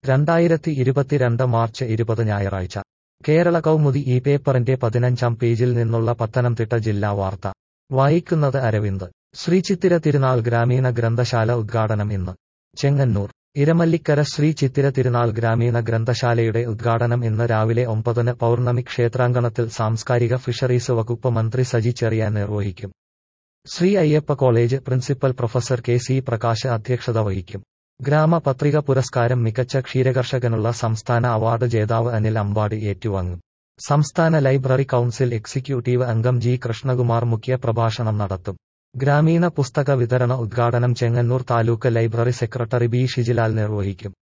രണ്ടായിരത്തി ഇരുപത്തിരണ്ട് മാർച്ച് ഇരുപത് ഞായറാഴ്ച കേരള കൗമുദി ഈ പേപ്പറിന്റെ പതിനഞ്ചാം പേജിൽ നിന്നുള്ള പത്തനംതിട്ട ജില്ലാ വാർത്ത വായിക്കുന്നത് അരവിന്ദ് ശ്രീ ചിത്തിര തിരുനാൾ ഗ്രാമീണ ഗ്രന്ഥശാല ഉദ്ഘാടനം ഇന്ന് ചെങ്ങന്നൂർ ഇരമല്ലിക്കര ശ്രീ ചിത്തിര തിരുനാൾ ഗ്രാമീണ ഗ്രന്ഥശാലയുടെ ഉദ്ഘാടനം ഇന്ന് രാവിലെ ഒമ്പതിന് പൗർണമി ക്ഷേത്രാങ്കണത്തിൽ സാംസ്കാരിക ഫിഷറീസ് വകുപ്പ് മന്ത്രി സജി ചെറിയാൻ നിർവഹിക്കും Sree Ayyappa college principal professor K C Prakash അധ്യക്ഷത വഹിക്കും ഗ്രാമപത്രിക പുരസ്കാരം മികച്ച ക്ഷീരകർഷകനുള്ള സംസ്ഥാന അവാർഡ് ജേതാവ് അനിൽ അമ്പാടി ഏറ്റുവാങ്ങും സംസ്ഥാന ലൈബ്രറി കൗൺസിൽ എക്സിക്യൂട്ടീവ് അംഗം ജി കൃഷ്ണകുമാർ മുഖ്യ പ്രഭാഷണം നടത്തും ഗ്രാമീണ പുസ്തക വിതരണ ഉദ്ഘാടനം Chengannur taluk library secretary B Shijilal നിർവഹിക്കും